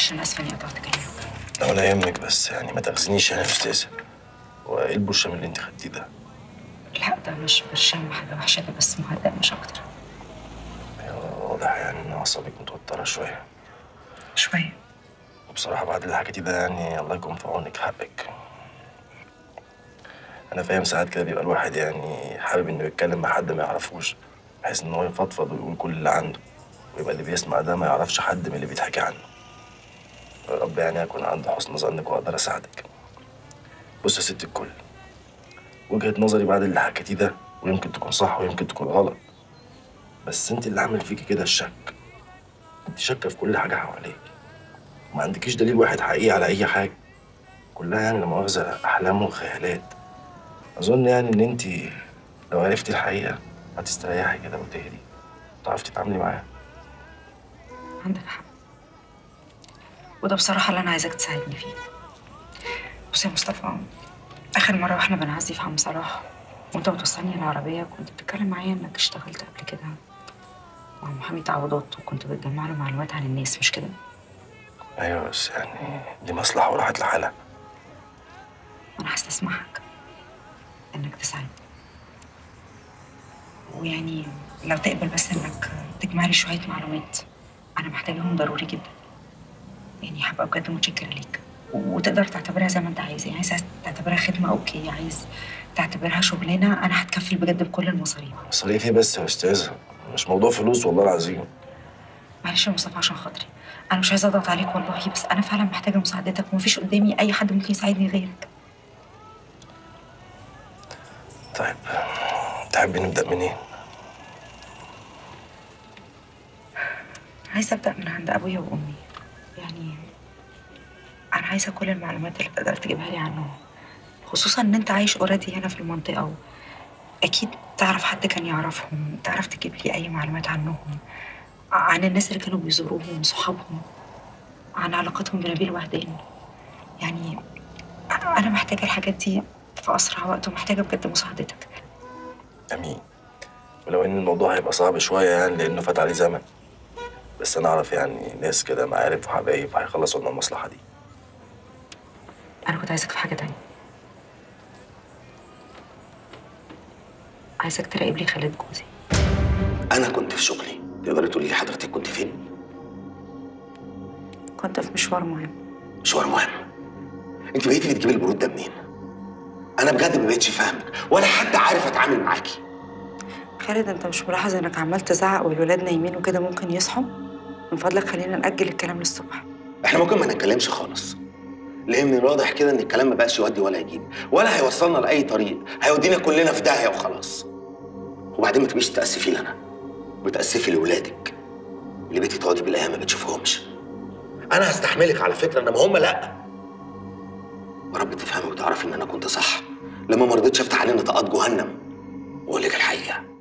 معلش انا اسفه اني قطعت كلامك لا ولا يهمك بس يعني ما تاخذنيش يعني يا استاذه هو ايه البرشام اللي انت خدتيه ده؟ لا ده مش برشام حاجه وحشه ده بس مهدئ مش اكتر واضح يعني ان اعصابك متوتره شويه شويه وبصراحه بعد اللي حكيتيه ده يعني الله يكون في عونك حقك انا فاهم ساعات كده بيبقى الواحد يعني حابب انه يتكلم مع حد ما يعرفوش بحيث ان هو يفضفض ويقول كل اللي عنده ويبقى اللي بيسمع ده ما يعرفش حد من اللي بيتحكي عنه يا رب يعني اكون عند حسن ظنك واقدر اساعدك بص يا ست الكل وجهة نظري بعد اللي حكيتيه ده ويمكن تكون صح ويمكن تكون غلط بس انت اللي عامل فيكي كده الشك انت شاكه في كل حاجه حواليك ما عندكيش دليل واحد حقيقي على اي حاجه كلها يعني لا مؤاخذه احلام وخيالات اظن يعني ان انت لو عرفتي الحقيقه هتستريحي كده وتهدي تعرفي تتعاملي معاها عندك حق وده بصراحه اللي انا عايزاك تساعدني فيه بص يا مصطفى اخر مره واحنا بنعزي في عم صلاح وانت بتوصلني العربيه كنت بتتكلم معايا انك اشتغلت قبل كده مع محامي تعويضات وكنت بتجمع له معلومات عن الناس مش كده ايوه بس يعني دي مصلحه وراحت لحالها انا هستسمحك انك تساعدني ويعني لو تقبل بس انك تجمع لي شويه معلومات انا محتاجاهم ضروري جدا يعني هبقى بجد متشكره ليك وتقدر تعتبرها زي ما انت عايز يعني عايز تعتبرها خدمه اوكي عايز تعتبرها شغلانه انا هتكفل بجد بكل المصاريف مصاريف ايه بس يا استاذه مش موضوع فلوس والله العظيم معلش يا مصطفى عشان خاطري انا مش عايزه اضغط عليك والله بس انا فعلا محتاجه مساعدتك ومفيش قدامي اي حد ممكن يساعدني غيرك طيب تحبي نبدا منين عايزه ابدا من عند ابويا وامي يعني انا عايزه كل المعلومات اللي تقدر تجيبها لي عنهم خصوصا ان انت عايش اوريدي هنا في المنطقه اكيد تعرف حد كان يعرفهم تعرف تجيب لي اي معلومات عنهم عن الناس اللي كانوا بيزوروهم صحابهم عن علاقتهم بنبيل وهدان يعني انا محتاجه الحاجات دي في اسرع وقت ومحتاجه بجد مساعدتك امين ولو ان الموضوع هيبقى صعب شويه يعني لانه فات عليه زمن بس انا اعرف يعني ناس كده معارف وحبايب هيخلصوا لنا المصلحه دي انا كنت عايزك في حاجه تانية عايزك تراقب لي خالد جوزي انا كنت في شغلي تقدري تقولي لي حضرتك كنت فين كنت في مشوار مهم مشوار مهم انت بقيتي بتجيبي البرود ده منين انا بجد ما بقتش فاهمك ولا حد عارف اتعامل معاكي خالد انت مش ملاحظ انك عمال تزعق والولاد نايمين وكده ممكن يصحوا من فضلك خلينا نأجل الكلام للصبح احنا ممكن ما نتكلمش خالص لان من الواضح كده ان الكلام ما بقاش يودي ولا يجيب ولا هيوصلنا لاي طريق هيودينا كلنا في داهيه وخلاص وبعدين ما تبقيش تاسفي لي انا بتاسفي لاولادك اللي بقيتي تقعدي بالايام ما بتشوفهمش انا هستحملك على فكره انما هم لا ورب تفهمي وتعرفي ان انا كنت صح لما ما رضيتش افتح علينا طاقات جهنم واقول لك الحقيقه